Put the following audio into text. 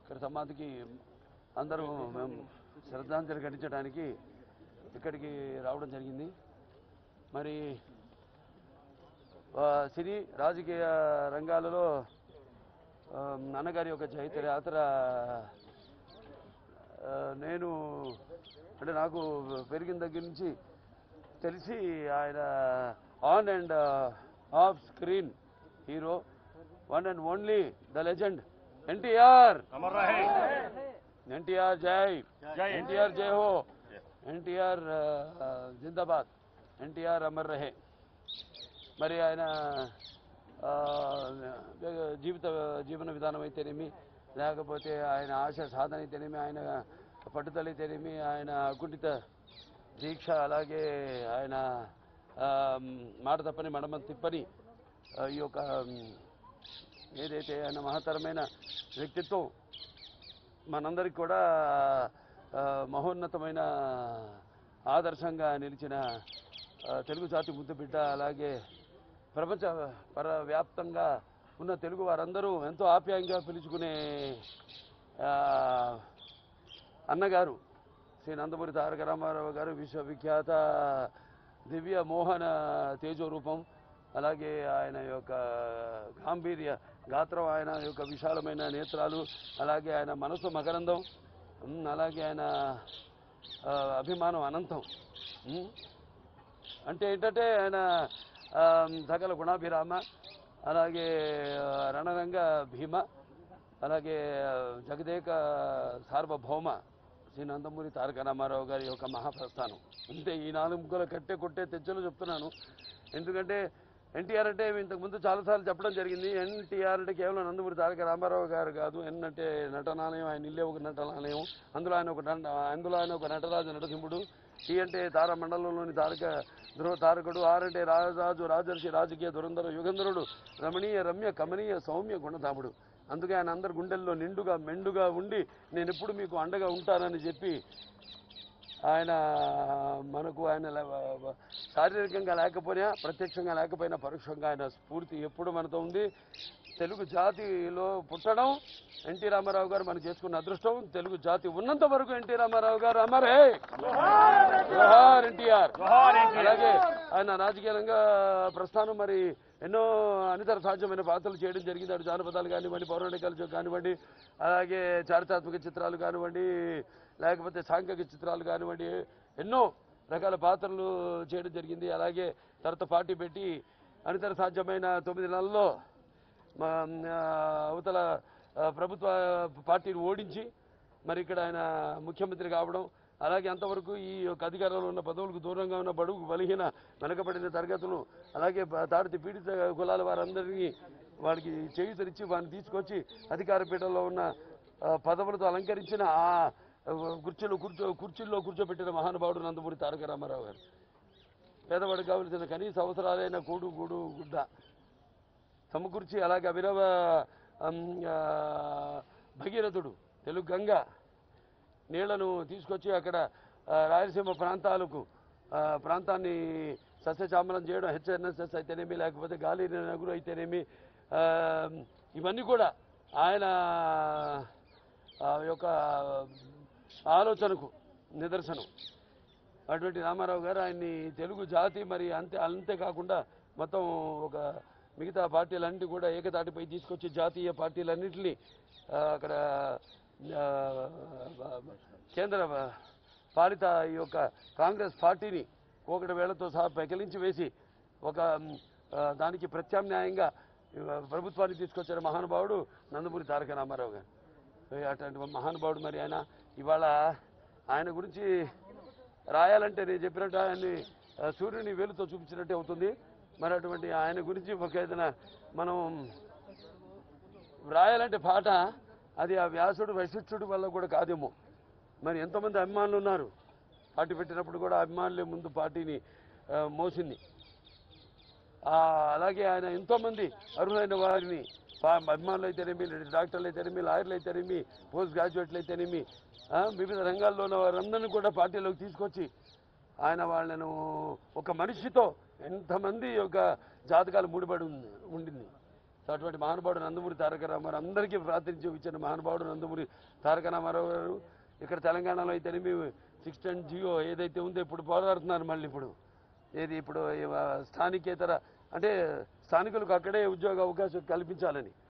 ఇక్కడ సమాధికి అందరూ మేము శ్రద్ధాంజలి ఘటించడానికి ఇక్కడికి రావడం జరిగింది మరి ఆ, సినీ రాజకీయ రంగాలలో ఆ, నాన్నగారి యొక్క చైత్ర యాత్ర ఆ, నేను అంటే నాకు పెరిగిన దగ్గర నుంచి తెలిసి ఆయన on and off screen hero one and only the legend NTR अमर रहे ఎన్టీఆర్ జై జై ఎన్టీఆర్ జై హో ఎన్టీఆర్ జిందాబాద్ ఎన్టీఆర్ అమర్ రహే మరి ఆయన ఆ, జీవిత జీవన విధానం అయితేనేమి లేకపోతే ఆయన ఆశ సాధన అయితేనేమి ఆయన పట్టుదల అయితేనేమి ఆయన అకుంఠిత దీక్ష అలాగే ఆయన ఆ, మాట తప్పని మడమ తిప్పని ఆ, ఈ యొక్క ఉమ్, ఏదైతే ఆయన మహత్తరమైన వ్యక్తిత్వం మనందరికి కూడా ఆ, మహోన్నతమైన ఆదర్శంగా నిలిచిన ఆ, తెలుగు జాతి ముద్దుబిడ్డ అలాగే ప్రపంచ పర వ్యాప్తంగా ఉన్న తెలుగు వారందరూ ఎంతో ఆప్యాయంగా పిలుచుకునే ఆ, అన్నగారు శ్రీ నందమూరి తారక రామారావు గారు విశ్వవిఖ్యాత దివ్య మోహన తేజో రూపం అలాగే ఆయన యొక్క గాంభీర్య గాత్రం ఆయన యొక్క విశాలమైన నేత్రాలు అలాగే ఆయన మనసు మకరందం ఉమ్, అలాగే ఆయన ఆ, అభిమానం అనంతం ఉమ్. అంటే ఏంటంటే ఆయన ఆ, సకల గుణాభిరామ అలాగే ఆ, రణరంగ భీమ అలాగే ఆ, జగదేక సార్వభౌమ శ్రీ నందమూరి తారక రామారావు గారి యొక్క మహాప్రస్థానం అంతే ఈ నాలుగు ముక్కల కట్టే కొట్టే తెచ్చలు చెప్తున్నాను ఎందుకంటే ఎన్టీఆర్ అంటే ఇంతకు ముందు చాలాసార్లు చెప్పడం జరిగింది ఎన్టీఆర్ అంటే కేవలం నందమూరి తారక రామారావు గారు కాదు ఎన్ అంటే నటనాలయం ఆయన ఇల్లే ఒక నటనాలయం అందులో ఆయన ఒక నట అందులో ఆయన ఒక నటరాజు నటసింహుడు టీ అంటే తార మండలంలోని తారక ధ్రువ తారకుడు ఆర్ అంటే రాజరాజు రాజర్షి రాజకీయ దురంధర యుగంధరుడు రమణీయ రమ్య కమనీయ సౌమ్య గుణధాముడు అందుకే ఆయన అందరి గుండెల్లో నిండుగా మెండుగా ఉండి నేను ఎప్పుడు మీకు అండగా ఉంటానని చెప్పి ఆయన మనకు ఆయన లే- శారీరకంగా లేకపోయినా ప్రత్యక్షంగా లేకపోయినా పరోక్షంగా ఆయన స్ఫూర్తి ఎప్పుడు మనతో ఉంది తెలుగు జాతిలో పుట్టడం ఎన్టీ రామారావు గారు మనం చేసుకున్న అదృష్టం తెలుగు జాతి ఉన్నంత వరకు ఎన్టీ రామారావు గారు అమరే జోహార్ ఎన్టీఆర్ जोहार एनटीआर అలాగే ఆయన రాజకీయంగా ప్రస్థానం మరి ఎన్నో అనితర సాధ్యమైన పాత్రలు చేయడం జరిగింది అటు జానపదాలు కానివ్వండి పౌరాణికాలు కానివ్వండి అలాగే చారిత్రాత్మక చిత్రాలు కానివ్వండి లేకపోతే సాంఘిక చిత్రాలు కానివ్వండి ఎన్నో రకాల పాత్రలు చేయడం జరిగింది అలాగే తర్వాత పార్టీ పెట్టి అనితర సాధ్యమైన తొమ్మిది నెలల్లో మా ఆ, అవతల ఆ, ప్రభుత్వ పార్టీని ఓడించి మరి ఇక్కడ ఆయన ముఖ్యమంత్రి కావడం అలాగే అంతవరకు ఈ యొక్క అధికారంలో ఉన్న పదవులకు దూరంగా ఉన్న బడుగు బలహీన వెనకబడిన తరగతులు అలాగే బ- తాడిత పీడిత కులాల వారందరినీ వారికి చేయుతనిచ్చి వారిని తీసుకొచ్చి అధికార పీఠంలో ఉన్న ఆ, పదవులతో అలంకరించిన ఆ ఆ, కుర్చీలో కూర్చో కుర్చీల్లో కూర్చోబెట్టిన మహానుభావుడు నందమూరి తారక రామారావు గారు పేదవాడికి కావలసిన కనీస అవసరాలైన కూడు గూడు గుడ్డ సమకూర్చి అలాగే అభినవ అమ్, ఆ, భగీరథుడు తెలుగు గంగ నీళ్లను తీసుకొచ్చి అక్కడ ఆ, రాయలసీమ ప్రాంతాలకు ఆ, ప్రాంతాన్ని సస్యశ్యామలం చేయడం హెచ్ఎన్ఎస్ఎస్ అయితేనేమి లేకపోతే గాలి నగురు అయితేనేమి ఆ, ఇవన్నీ కూడా ఆయన ఆ, యొక్క ఆలోచనకు నిదర్శనం అటువంటి రామారావు గారు ఆయన్ని తెలుగు జాతి మరి అంతే అంతేకాకుండా మొత్తం ఒక మిగతా పార్టీలన్నిటి కూడా ఏకతాటిపై తీసుకొచ్చి జాతీయ పార్టీలన్నింటినీ ఆ, అక్కడ ఆ, కేంద్ర పాలిత ఈ యొక్క కాంగ్రెస్ పార్టీని ఒకటి వేళ్లతో సహా పెకిలించి వేసి ఒక మ్, ఆ, దానికి ప్రత్యామ్నాయంగా ఇవ- ప్రభుత్వాన్ని తీసుకొచ్చిన మహానుభావుడు నందమూరి తారక రామారావు గారు ఏ అటువంటి మహానుభావుడు మరి ఆయన ఇవాళ ఆయన గురించి రాయాలంటే నేను చెప్పినట్టు ఆయన్ని ఆ, సూర్యుని వేలుతో చూపించినట్టే అవుతుంది మరి అటువంటి ఆయన గురించి ఒక ఏదైనా మనం రాయాలంటే పాట అది ఆ వ్యాసుడు వశిష్ఠుడి వల్ల కూడా కాదేమో మరి ఎంతమంది అభిమానులు ఉన్నారు పార్టీ పెట్టినప్పుడు కూడా అభిమానులే ముందు పార్టీని ఆ, మోసింది ఆ, అలాగే ఆయన ఎంతోమంది అర్హులైన వారిని పా- అభిమానులు అయితేనేమి డాక్టర్లు అయితేనేమి లాయర్లు అయితేనేమి పోస్ట్ గ్రాడ్యుయేట్లు అయితేనేమి ఆ, వివిధ రంగాల్లో ఉన్న వారందరినీ కూడా పార్టీలోకి తీసుకొచ్చి ఆయన వాళ్ళను ఒక మనిషితో ఎంతమంది యొక్క జాతకాలు ముడిపడి ఉంది ఉండింది సో అటువంటి మహానుభావుడు నందమూరి తారక రామారావు అందరికీ ప్రాతినిధ్యం ఇచ్చిన మహానుభావుడు నందమూరి తారక రామారావు గారు ఇక్కడ తెలంగాణలో అయితేనేమి సిక్స్ టెన్ జియో ఏదైతే ఉందో ఇప్పుడు పోరాడుతున్నారు మళ్ళీ ఇప్పుడు ఏది ఇప్పుడు ఈ, ఆ, స్థానికేతర అంటే స్థానికులకు అక్కడే ఉద్యోగ అవకాశం కల్పించాలని